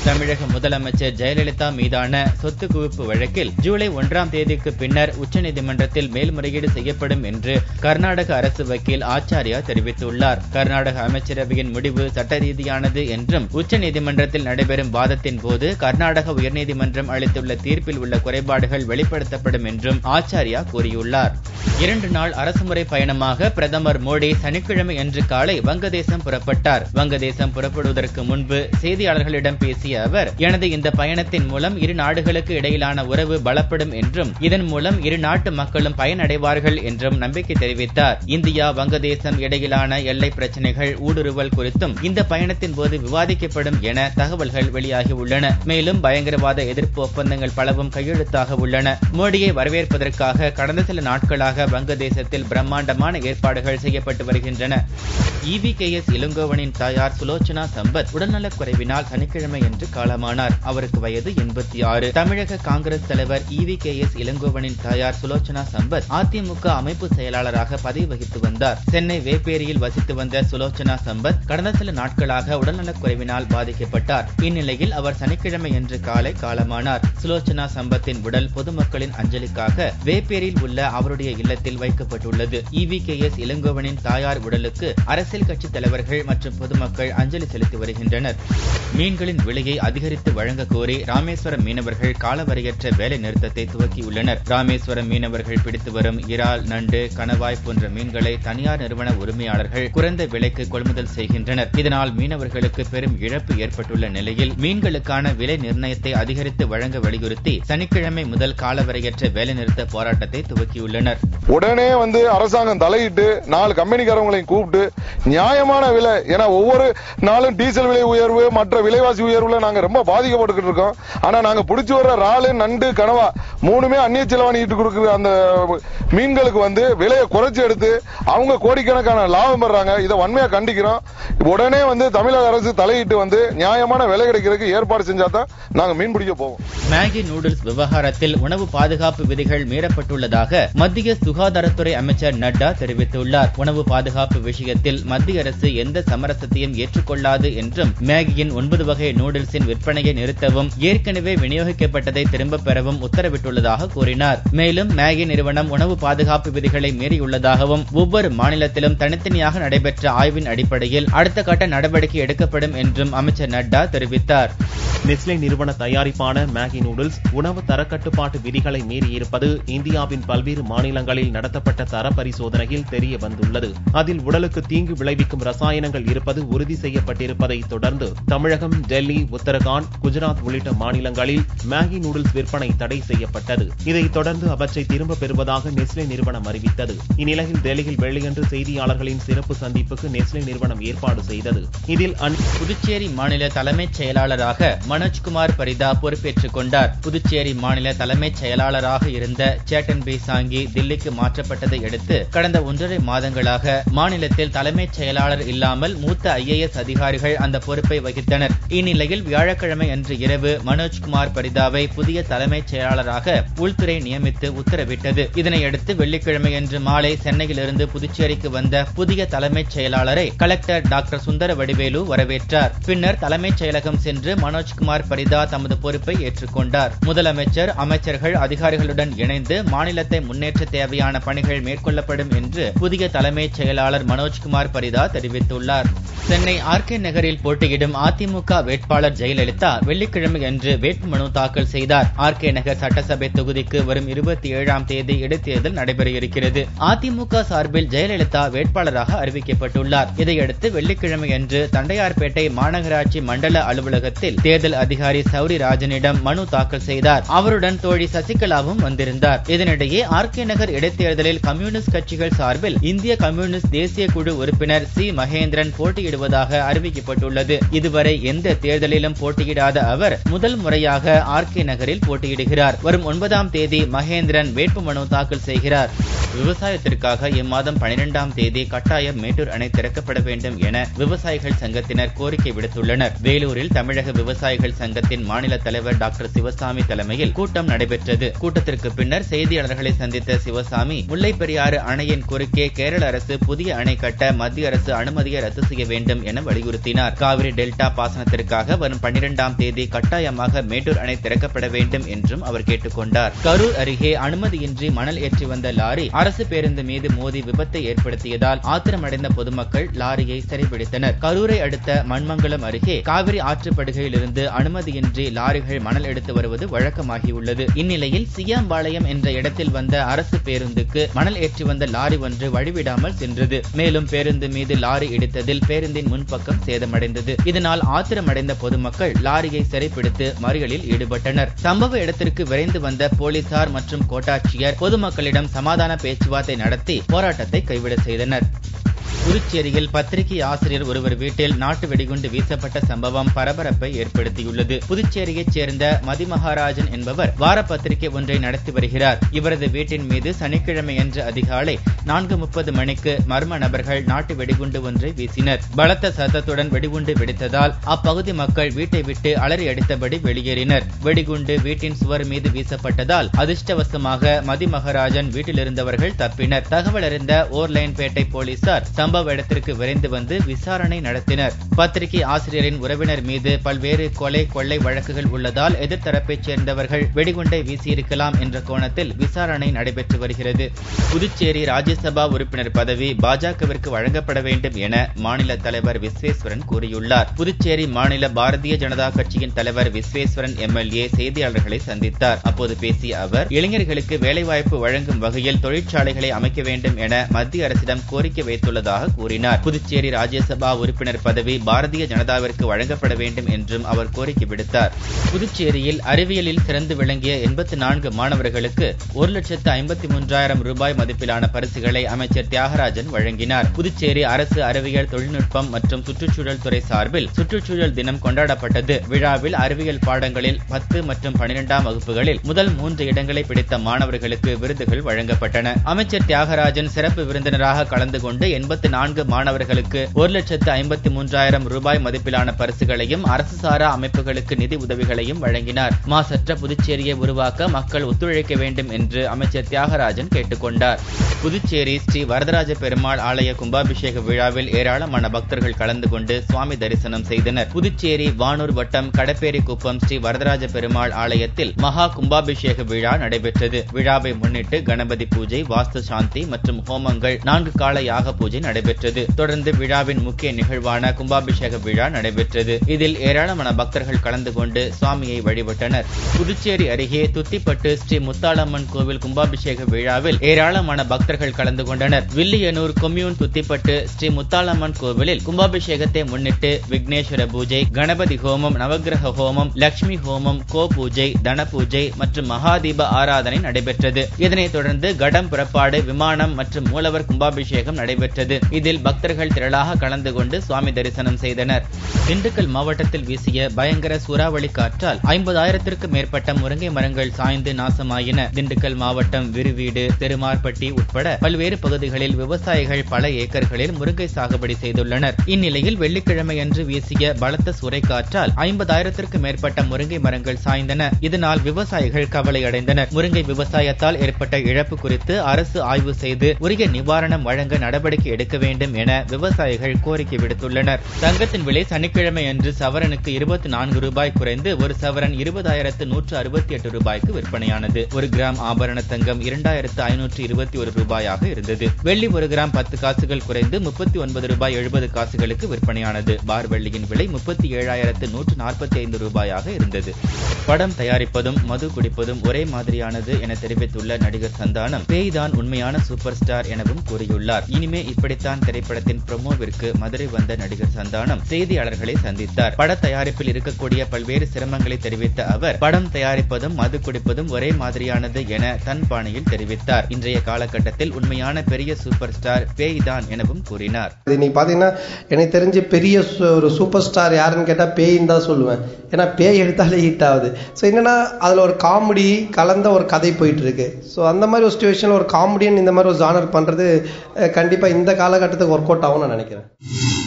தமிழக முதலமைச்சர் ஜெயலலிதா மீதான சொத்து குவிப்பு வழக்கில் ஜூலை ஒன்றாம் தேதிக்கு பின்னர் உச்சநீதிமன்றத்தில் மேல்முறையீடு செய்யப்படும் என்று கர்நாடக அரசு வக்கீல் ஆச்சாரியா தெரிவித்துள்ளார் கர்நாடக அமைச்சரவையின் முடிவு சட்ட ரீதியானது என்றும் உச்சநீதிமன்றத்தில் நடைபெறும் வாதத்தின் போது கர்நாடக உயர்நீதிமன்றம் அளித்துள்ள தீர்ப்பில் உள்ள குறைபாடுகள் வெளிப்படுத்தப்படும் என்றும் ஆச்சாரியா கூறியுள்ளார் இரண்டு நாள் அரசுமுறை பயணமாக பிரதமர் மோடி சனிக்கிழமை அன்று காலை வங்கதேசம் புறப்பட்டார் வங்கதேசம் புறப்படுவதற்கு முன்பு செய்தியாளர்களிடம் பேசிய அவர் எனது இந்த பயணத்தின் மூலம் இரு நாடுகளுக்கு இடையிலான உறவு பலப்படும் என்றும் இதன் மூலம் இரு நாட்டு மக்களும் பயனடைவார்கள் என்றும் நம்பிக்கை தெரிவித்தார் இந்தியா வங்கதேசம் இடையிலான எல்லை பிரச்சனைகள் ஊடுருவல் குறித்தும் இந்த பயணத்தின் போது விவாதிக்கப்படும் என தகவல்கள் வெளியாகி உள்ளன மேலும் பயங்கரவாத எதிர்ப்பு ஒப்பந்தங்கள் பலவும் கையெழுத்தாக உள்ளன மோடியை வரவேற்பதற்காக கடந்த சில நாட்களாக வங்கதேசத்தில் பிரம்மாண்டமான ஏற்பாடுகள் செய்யப்பட்டு வருகின்றன இவிகேஎஸ் இளங்கோவனின் தாயார் சுலோச்சனா சம்பத் உடல்நலக் குறைவினால் சனிக்கிழமை என்று காலமானார் அவருக்கு வயது எண்பத்தி ஆறு தமிழக காங்கிரஸ் தலைவர் இவிகேஎஸ் இளங்கோவனின் தாயார் சுலோச்சனா சம்பத் அதிமுக அமைப்பு செயலாளராக பதவி வகித்து வந்தார் சென்னை வேப்பேரியில் வசித்து வந்த சுலோச்சனா சம்பத் கடந்த சில நாட்களாக உடல்நலக் குறைவினால் பாதிக்கப்பட்டார் இந்நிலையில் அவர் சனிக்கிழமை என்று காலை காலமானார் சுலோச்சனா சம்பத்தின் உடல் பொதுமக்களின் அஞ்சலிக்காக வேப்பேரியில் உள்ள அவருடைய இல்லத்தில் வைக்கப்பட்டுள்ளது இவிகேஎஸ் இளங்கோவனின் தாயார் உடலுக்கு அரசியல் கட்சி தலைவர்கள் மற்றும் பொதுமக்கள் அஞ்சலி செலுத்தி வருகின்றனர் மீன்களின் விலையை அதிகரித்து வழங்க கோரி ராமேஸ்வரம் மீனவர்கள் காலவரையற்ற வேலை நிறுத்தத்தை துவக்கியுள்ளனர் ராமேஸ்வரம் மீனவர்கள் பிடித்து வரும் இறால் நண்டு கணவாய் போன்ற மீன்களை தனியார் நிறுவன உரிமையாளர்கள் குறைந்த விலைக்கு கொள்முதல் செய்கின்றனர் இதனால் மீனவர்களுக்கு பெரும் இழப்பு ஏற்பட்டுள்ள நிலையில் மீன்களுக்கான விலை நிர்ணயத்தை அதிகரித்து வழங்க வலியுறுத்தி சனிக்கிழமை முதல் காலவரையற்ற வேலைநிறுத்த போராட்டத்தை துவக்கியுள்ளனர் உடனே வந்து அரசாங்கம் தலையிட்டு நாலு கம்பெனிக்காரங்களையும் கூப்பிட்டு நியாயமான விலை ஏன்னா ஒவ்வொரு நாளும் டீசல் விலை உயர்வு மற்ற விலைவாசி உயர்வுல நாங்க ரொம்ப பாதிக்கப்பட்டுக்கிட்டு இருக்கோம் ஆனா நாங்க பிடிச்சு வர்ற இறாலு நண்டு கனவா மூணுமே அந்நிய செலவாணிட்டு கொடுக்குற அந்த மீன்களுக்கு வந்து விலையை குறைச்சு எடுத்து அவங்க கோடிக்கணக்கான லாபம் பெறாங்க இதை வன்மையா கண்டிக்கிறோம் உடனே வந்து தமிழக அரசு தலையிட்டு வந்து நியாயமான விலை கிடைக்கிறதுக்கு ஏற்பாடு செஞ்சா தான் நாங்க மீன் பிடிக்க போவோம் மேகி நூடுல்ஸ் விவகாரத்தில் உணவு பாதுகாப்பு விதிகள் மீறப்பட்டுள்ளதாக மத்திய சுகாதாரத்துறை அமைச்சர் நட்டா தெரிவித்துள்ளார் உணவு பாதுகாப்பு விஷயத்தில் மத்திய அரசு எந்த சமரசத்தையும் ஏற்றுக்கொள்ளாது என்றும் மேகியின் ஒன்பது வகை நூடுல்ஸின் விற்பனையை நிறுத்தவும் ஏற்கனவே விநியோகிக்கப்பட்டதை திரும்பப் பெறவும் உத்தரவிட்டுள்ளதாக கூறினார் மேலும் மேகி நிறுவனம் உணவு பாதுகாப்பு விதிகளை மீறியுள்ளதாகவும் ஒவ்வொரு மாநிலத்திலும் தனித்தனியாக நடைபெற்ற ஆய்வின் அடிப்படையில் அடுத்த கட்ட நடவடிக்கை எடுக்கப்படும் என்றும் அமைச்சர் நட்டா தெரிவித்தார் நெஸ்லே நிறுவன தயாரிப்பான மேகி நூடுல்ஸ் உணவு தரக்கட்டுப்பாட்டு விதிகளை மீறியிருப்பது இந்தியாவின் பல்வேறு மாநிலங்களில் நடத்தப்பட்ட தர பரிசோதனையில் தெரிய வந்துள்ளது அதில் உடலுக்கு தீங்கு விளைவிக்கும் ரசாயனங்கள் இருப்பது உறுதி செய்யப்பட்டிருப்பதை தொடர்ந்து தமிழகம் டெல்லி உத்தரகாண்ட் குஜராத் உள்ளிட்ட மாநிலங்களில் மேகி நூடுல்ஸ் விற்பனை தடை செய்யப்பட்டது இதைத் தொடர்ந்து அவற்றை திரும்பப் பெறுவதாக நெஸ்லே நிறுவனம் அறிவித்தது இந்நிலையில் டெல்லியில் வெள்ளியன்று செய்தியாளர்களின் சிறப்பு சந்திப்புக்கு நெஸ்லே நிறுவனம் ஏற்பாடு செய்தது இதில் அன் புதுச்சேரி மாநில தலைமைச் செயலாளராக மனோஜ்குமார் பரிதா பொறுப்பேற்றுக் கொண்டார் புதுச்சேரி மாநில தலைமைச் செயலாளராக இருந்த சேட்டன் பி சாங்கி தில்லிக்கு மாற்றப்பட்டதை அடுத்து கடந்த ஒன்றரை மாதங்களாக மாநிலத்தில் தலைமைச் செயலாளர் இல்லாமல் மூத்த ஐஏஎஸ் அதிகாரிகள் அந்த பொறுப்பை வகித்தனர் இந்நிலையில் வியாழக்கிழமை அன்று இரவு மனோஜ்குமார் பரிதாவை புதிய தலைமைச் செயலாளராக உள்துறை நியமித்து உத்தரவிட்டது இதனையடுத்து வெள்ளிக்கிழமை அன்று மாலை சென்னையிலிருந்து புதுச்சேரிக்கு வந்த புதிய தலைமைச் செயலாளரை கலெக்டர் டாக்டர் சுந்தர வடிவேலு வரவேற்றார் பின்னர் தலைமைச் செயலகம் சென்று மனோஜ்குமார் பரிதா தமது பொறுப்பை ஏற்றுக்கொண்டார் முதலமைச்சர் அமைச்சர்கள் அதிகாரிகளுடன் இணைந்து மாநிலத்தை முன்னேற்ற தேவையான பணிகள் மேற்கொள்ளப்படும் என்று புதிய தலைமைச் செயலாளர் மனோஜ்குமார் பரிதா தெரிவித்துள்ளார் சென்னை ஆர்கே நகரில் போட்டியிடும் அதிமுக வேட்பாளர் ஜெயலலிதா வெள்ளிக்கிழமை அன்று வேட்புமனு தாக்கல் செய்தார் ஆர்கே நகர் சட்டசபை தொகுதிக்கு வரும் இருபத்தி ஏழாம் தேதி இடைத்தேர்தல் நடைபெற இருக்கிறது அதிமுக சார்பில் ஜெயலலிதா வேட்பாளராக அறிவிக்கப்பட்டுள்ளார் இதையடுத்து வெள்ளிக்கிழமை அன்று தண்டையார்பேட்டை மாநகராட்சி மண்டல அலுவலகத்தில் தேர்தல் அதிகாரி சௌரி ராஜனிடம் மனு தாக்கல் செய்தார் அவருடன் தோழி சசிகலாவும் வந்திருந்தார் இதனிடையே ஆர்கே நகர் இடைத்தேர்தலில் கம்யூனிஸ்ட் கட்சிகள் சார்பில் இந்திய கம்யூனிஸ்ட் தேசிய குழு உறுப்பினர் சி மகேந்திரன் போட்டியிடுவதாக அறிவிக்கப்பட்டுள்ளது இதுவரை எந்த தேர்தலிலும் போட்டியிடாத அவர் முதல் முறையாக ஆர்கே நகரில் போட்டியிடுகிறார் வரும் ஒன்பதாம் தேதி மகேந்திரன் வேட்புமனு தாக்கல் செய்கிறார் விவசாயத்திற்காக இம்மாதம் பனிரெண்டாம் தேதி கட்டாயம் மேட்டூர் அணை திறக்கப்பட வேண்டும் என விவசாயிகள் சங்கத்தினர் கோரிக்கை விடுத்துள்ளனர் வேலூரில் தமிழக விவசாயிகள் சங்கத்தின் மாநில தலைவர் டாக்டர் சிவசாமி தலைமையில் கூட்டம் நடைபெற்றது கூட்டத்திற்கு பின்னர் செய்தியாளர்களை சந்தித்த சிவசாமி முல்லை பெரியாறு அணையின் குறுக்கே கேரள அரசு புதிய அணை கட்ட மத்திய அரசு அனுமதியை ரத்து செய்ய வேண்டும் என வலியுறுத்தினார் காவிரி டெல்டா பாசனத்திற்காக வரும் பன்னிரெண்டாம் தேதி கட்டாயமாக மேட்டூர் அணை திறக்கப்பட வேண்டும் என்றும் அவர் கேட்டுக்கொண்டார் கரூர் அருகே அனுமதியின்றி மணல் ஏற்றி வந்த லாரி அரசு பேருந்து மீது மோதி விபத்தை ஏற்படுத்தியதால் ஆத்திரமடைந்த பொதுமக்கள் லாரியை சிறைபிடித்தனர் கரூரை அடுத்த மண்மங்கலம் அருகே காவிரி ஆற்றுப்படுகையிலிருந்து அனுமதியின்றி லாரிகள் மணல் எடுத்து வருவது வழக்கமாகியுள்ளது இந்நிலையில் சியாம்பாளையம் என்ற இடத்தில் வந்த அரசு பேருந்துக்கு மணல் ஏற்றி வந்த லாரி ஒன்று வழிவிடாமல் சென்றது மேலும் பேருந்து மீது லாரி இடித்ததில் பேருந்தின் முன்பக்கம் சேதமடைந்தது இதனால் ஆத்திரமடைந்த பொதுமக்கள் லாரியை சிறைப்பிடித்து மறியலில் ஈடுபட்டனர் சம்பவ இடத்திற்கு விரைந்து வந்த போலீசார் மற்றும் கோட்டாட்சியர் பொதுமக்களிடம் சமாதான பேச்சுவார்த்தை நடத்தி போராட்டத்தை கைவிட செய்தனர் புதுச்சேரியில் பத்திரிகை ஆசிரியர் ஒருவர் வீட்டில் நாட்டு வெடிகுண்டு வீசப்பட்ட சம்பவம் பரபரப்பை ஏற்படுத்தியுள்ளது புதுச்சேரியைச் சேர்ந்த மதிமகாராஜன் என்பவர் வார பத்திரிகை ஒன்றை நடத்தி வருகிறார் இவரது வீட்டின் மீது சனிக்கிழமையன்று அதிகாலை நான்கு முப்பது மணிக்கு மர்ம நபர்கள் நாட்டு வெடிகுண்டு ஒன்றை வீசினர் பலத்த சத்தத்துடன் வெடிகுண்டு வெடித்ததால் அப்பகுதி மக்கள் வீட்டை விட்டு அலறி அடித்தபடி வெளியேறினர் வெடிகுண்டு வீட்டின் சுவர் மீது வீசப்பட்டதால் அதிர்ஷ்டவசமாக மதிமகராஜன் வீட்டிலிருந்தவர்கள் தப்பினர் தகவல் அறிந்த ஓர்லைன்பேட்டை போலீசார் சம்பவ இடத்திற்கு விரைந்து வந்து விசாரணை நடத்தினர் பத்திரிகை ஆசிரியரின் உறவினர் மீது பல்வேறு கொலை கொள்ளை வழக்குகள் உள்ளதால் எதிர்த்தரப்பைச் சேர்ந்தவர்கள் வெடிகுண்டை வீசியிருக்கலாம் என்ற கோணத்தில் விசாரணை நடைபெற்று வருகிறது புதுச்சேரி ராஜ்யசபா உறுப்பினர் பதவி பாஜகவிற்கு வழங்கப்பட வேண்டும் என மாநில தலைவர் விஸ்வேஸ்வரன் கூறியுள்ளார் புதுச்சேரி மாநில பாரதிய ஜனதா கட்சியின் தலைவர் விஸ்வேஸ்வரன் எம்எல்ஏ செய்தியாளர்களை சந்தித்தார் அப்போது பேசிய அவர் இளைஞர்களுக்கு வேலைவாய்ப்பு வழங்கும் வகையில் தொழிற்சாலைகளை அமைக்க வேண்டும் என மத்திய அரசிடம் கோரிக்கை வைத்துள்ளதாக கூறினார் புதுச்சேரி ராஜ்யசபா உறுப்பினர் பதவி பாரதிய ஜனதாவிற்கு வழங்கப்பட வேண்டும் என்றும் அவர் கோரிக்கை விடுத்தார் புதுச்சேரியில் அறிவியலில் சிறந்து விளங்கிய எண்பத்தி நான்கு மாணவர்களுக்கு ஒரு லட்சத்து ஐம்பத்தி மூன்றாயிரம் ரூபாய் மதிப்பிலான பரிசுகளை அமைச்சர் தியாகராஜன் வழங்கினார் புதுச்சேரி அரசு அறிவியல் தொழில்நுட்பம் மற்றும் சுற்றுச்சூழல் துறை சார்பில் சுற்றுச்சூழல் தினம் கொண்டாடப்பட்டது விழாவில் அறிவியல் பாடங்களில் பத்து மற்றும் பனிரெண்டாம் வகுப்புகளில் முதல் மூன்று இடங்களை பிடித்த மாணவர்களுக்கு விருதுகள் வழங்கப்பட்டன அமைச்சர் தியாகராஜன் சிறப்பு விருந்தினராக கலந்து கொண்டு எண்பத்தி நான்கு மாணவர்களுக்கு ஒரு லட்சத்து ஐம்பத்தி மூன்றாயிரம் ரூபாய் மதிப்பிலான பரிசுகளையும் அரசு சாரா அமைப்புகளுக்கு நிதி உதவிகளையும் வழங்கினார் மாசற்ற புதுச்சேரியை உருவாக்க மக்கள் ஒத்துழைக்க வேண்டும் என்று அமைச்சர் தியாகராஜன் கேட்டுக்கொண்டார் புதுச்சேரி ஸ்ரீ வரதராஜ பெருமாள் ஆலய கும்பாபிஷேக விழாவில் ஏராளமான பக்தர்கள் கலந்து கொண்டு சுவாமி தரிசனம் செய்தனர் புதுச்சேரி வானூர் வட்டம் கடப்பேரி குப்பம் ஸ்ரீ வரதராஜ பெருமாள் ஆலயத்தில் மகா கும்பாபிஷேக விழா நடைபெற்றது விழாவை முன்னிட்டு கணபதி பூஜை வாஸ்து சாந்தி மற்றும் ஹோமங்கள் நான்கு கால யாக பூஜை நடைபெற்றது தொடர்ந்து விழாவின் முக்கிய நிகழ்வான கும்பாபிஷேக விழா நடைபெற்றது இதில் ஏராளமான பக்தர்கள் கலந்து கொண்டு சுவாமியை வழிபட்டனர் புதுச்சேரி அருகே துத்திப்பட்டு ஸ்ரீ முத்தாளம்மன் கோவில் கும்பாபிஷேக விழாவில் ஏராளமான பக்தர்கள் கலந்து கொண்டனர் வில்லியனூர் கொம்யூன் துத்திப்பட்டு ஸ்ரீ முத்தாளம்மன் கோவிலில் கும்பாபிஷேகத்தை முன்னிட்டு விக்னேஸ்வர பூஜை கணபதி ஹோமம் நவகிரக ஹோமம் லட்சுமி ஹோமம் கோ பூஜை தன பூஜை மற்றும் மகாதீப ஆராதனை நடைபெற்றது இதனைத் தொடர்ந்து கடம் புறப்பாடு விமானம் மற்றும் மூலவர் கும்பாபிஷேகம் நடைபெற்றது இதில் பக்தர்கள் திரளாக கலந்து கொண்டு சுவாமி தரிசனம் செய்தனர் திண்டுக்கல் மாவட்டத்தில் வீசிய பயங்கர சூறாவளி காற்றால் ஐம்பதாயிரத்திற்கும் மேற்பட்ட முருங்கை மரங்கள் சாய்ந்து நாசமாயின திண்டுக்கல் மாவட்டம் விருவீடு தெருமார்பட்டி உட்பட பல்வேறு பகுதிகளில் விவசாயிகள் பல ஏக்கர்களில் முருங்கை சாகுபடி செய்துள்ளனர் இந்நிலையில் வெள்ளிக்கிழமையன்று வீசிய பலத்த சூறைக்காற்றால் ஐம்பதாயிரத்திற்கும் மேற்பட்ட முருங்கை மரங்கள் சாய்ந்தன இதனால் விவசாயிகள் கவலையடைந்தனர் முருங்கை விவசாயத்தால் ஏற்பட்ட இழப்பு குறித்து அரசு ஆய்வு செய்து உரிய நிவாரணம் வழங்க நடவடிக்கை எடுக்க வேண்டும் என விவசாயிகள் கோரிக்கை விடுத்துள்ளனர் தங்கத்தின் விலை சனிக்கிழமை அன்று சவரனுக்கு இருபத்தி நான்கு ரூபாய் குறைந்து ஒரு சவரன் இருபதாயிரத்து நூற்று அறுபத்தி எட்டு ரூபாய்க்கு விற்பனையானது ஒரு கிராம் ஆபரண தங்கம் இரண்டாயிரத்து ஐநூற்று இருபத்தி ஒரு ரூபாயாக இருந்தது வெள்ளி ஒரு கிராம் பத்து காசுகள் குறைந்து முப்பத்தி ஒன்பது ரூபாய் எழுபது காசுகளுக்கு விற்பனையானது பார் வெள்ளியின் விலை முப்பத்தி ஏழாயிரத்து நூற்று நாற்பத்தி ஐந்து ரூபாயாக இருந்தது படம் தயாரிப்பதும் மது குடிப்பதும் ஒரே மாதிரியானது என தெரிவித்துள்ள நடிகர் சந்தானம் பேய்தான் உண்மையான சூப்பர் ஸ்டார் எனவும் கூறியுள்ளார் இனிமே இப்படித்தான் பேய்தான் திரைப்படத்தின் ப்ரோமோவிற்கு மதுரை வந்த நடிகர் சந்தானம் செய்தியாளர்களை சந்தித்தார் பட தயாரிப்பில் இருக்கக்கூடிய பல்வேறு சிரமங்களை தெரிவித்த அவர் படம் தயாரிப்பதும் மது குடிப்பதும் ஒரே மாதிரியானது என தன் பாணியில் தெரிவித்தார் இன்றைய காலகட்டத்தில் உண்மையான பெரிய சூப்பர் ஸ்டார் பேய்தான் எனவும் கூறினார் இது நீ பார்த்தீங்கன்னா எனக்கு தெரிஞ்சு பெரிய சு- ஒரு சூப்பர் ஸ்டார் யாருன்னு கேட்டால் பேயின்னு தான் சொல்லுவேன் ஏன்னா பேய் எடுத்தாலே ஹிட் ஆகுது ஸோ என்னன்னா அதில் ஒரு காமெடி கலந்த ஒரு கதை போயிட்டு இருக்கு ஸோ அந்த மாதிரி ஒரு சுச்சுவேஷனில் ஒரு காமெடியன் இந்த மாதிரி ஒரு ஜானர் பண்ணுறது கண்டிப்பாக இந்த காலகட்டத்துக்கு ஒர்க் அவுட் ஆகும்னு நான் நினைக்கிறேன்